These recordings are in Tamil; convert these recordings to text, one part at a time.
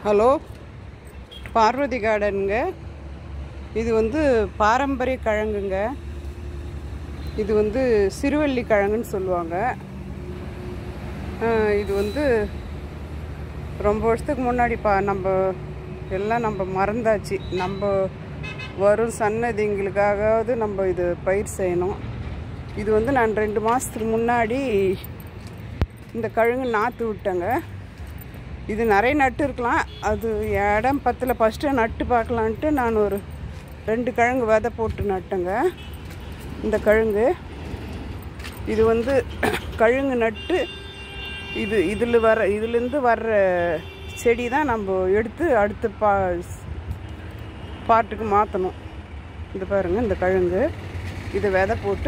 ஹலோ பார்வதி கார்டனுங்க இது வந்து பாரம்பரிய கிழங்குங்க இது வந்து சிறுவள்ளி கிழங்குன்னு சொல்லுவாங்க ஆஹ் இது வந்து ரொம்ப வருஷத்துக்கு முன்னாடி பா நம்ம எல்லாம் நம்ம மறந்தாச்சு நம்ம வரும் சன்னதிங்களுக்காகவது நம்ம இது பயிர் செய்யணும் இது வந்து நான் ரெண்டு மாதத்துக்கு முன்னாடி இந்த கழுங்கு நாற்று விட்டேங்க இது நிறைய நட்டு இருக்கலாம் அது இடம் பத்தில் ஃபஸ்ட்டு நட்டு பார்க்கலான்ட்டு நான் ஒரு ரெண்டு கிழங்கு விதை போட்டு நட்டேங்க இந்த கழுங்கு இது வந்து கழுங்கு நட்டு இது இதில் வர இதுலேருந்து வர்ற செடி தான் நம்ம எடுத்து அடுத்த பா பாட்டுக்கு மாற்றணும் இது பாருங்கள் இந்த கழுங்கு இது விதை போட்டு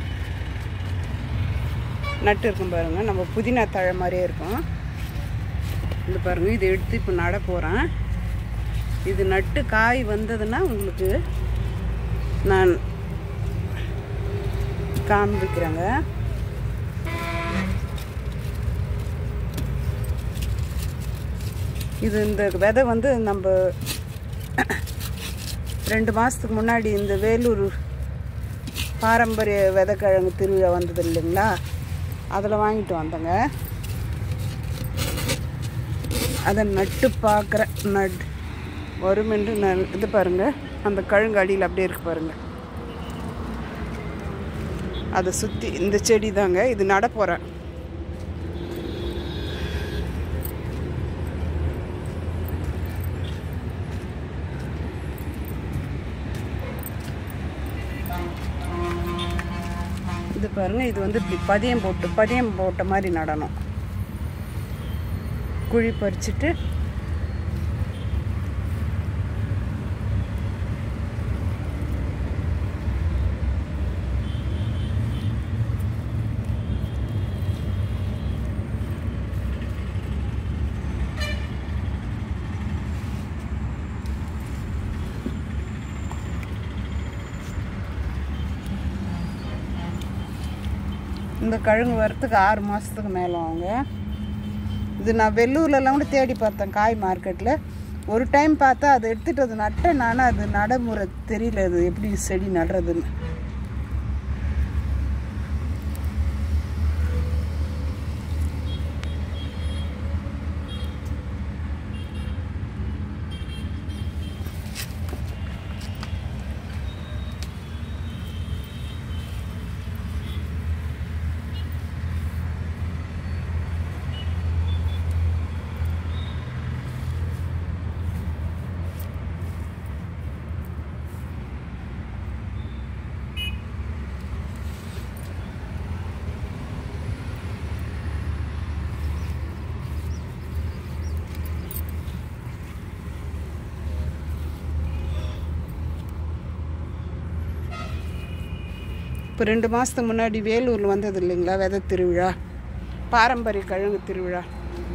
நட்டு இருக்கும் பாருங்கள் நம்ம புதினா தழை மாதிரியே இருக்கும் இது பாருங்கள் இது எடுத்து இப்போ நட போகிறேன் இது நட்டு காய் வந்ததுன்னா உங்களுக்கு நான் காண்பிக்கிறேங்க இது இந்த விதை வந்து நம்ம ரெண்டு மாதத்துக்கு முன்னாடி இந்த வேலூர் பாரம்பரிய விதைக்கிழங்கு திருவிழா வந்தது இல்லைங்களா அதில் வாங்கிட்டு வந்தேங்க அதை நட்டு பார்க்குற நட் வரும் என்று நான் இது பாருங்கள் அந்த கழுங்கு அடியில் அப்படியே இருக்கு பாருங்கள் அதை சுற்றி இந்த செடி தாங்க இது நட போகிறேன் இது பாருங்க இது வந்து இப்படி பதியம் போட்டு பதியம் போட்ட மாதிரி நடணும் குழி பறிச்சுட்டு இந்த கழுங்கு வரத்துக்கு ஆறு மாதத்துக்கு மேலே ஆகுங்க இது நான் வெள்ளூர்லலாம் கூட தேடி பார்த்தேன் காய் மார்க்கெட்டில் ஒரு டைம் பார்த்தா அதை எடுத்துகிட்டு அது நட்டேன் நானும் அது நடைமுறை தெரியல அது எப்படி செடி நடுறதுன்னு இப்போ ரெண்டு மாதத்துக்கு முன்னாடி வேலூரில் வந்தது இல்லைங்களா விதை திருவிழா பாரம்பரிய கிழங்கு திருவிழா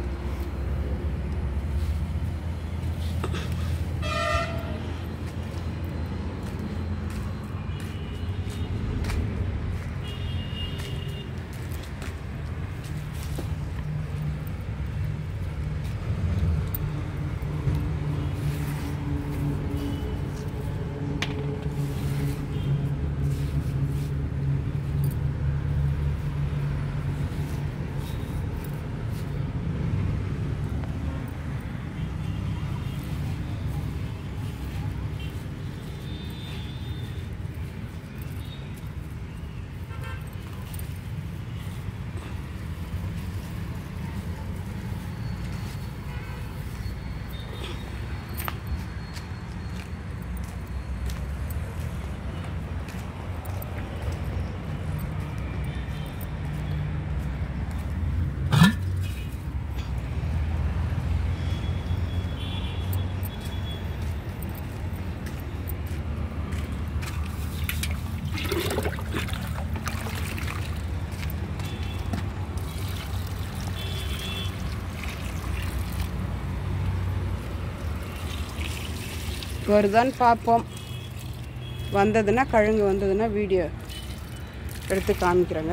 வருதான்னு பார்ப்போம் வந்ததுன்னா கழுங்கு வந்ததுன்னா வீடியோ எடுத்து காமிக்கிறேங்க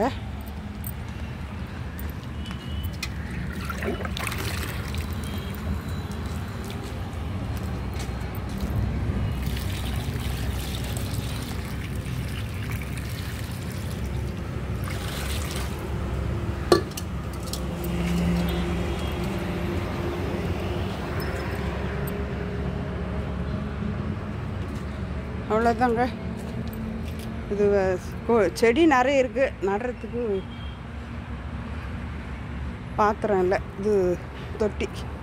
அவ்வளோதாங்க இது வ- கொ- செடி நிறைய இருக்குது நடுறதுக்கு பாத்திரம் இல்லை இது தொட்டி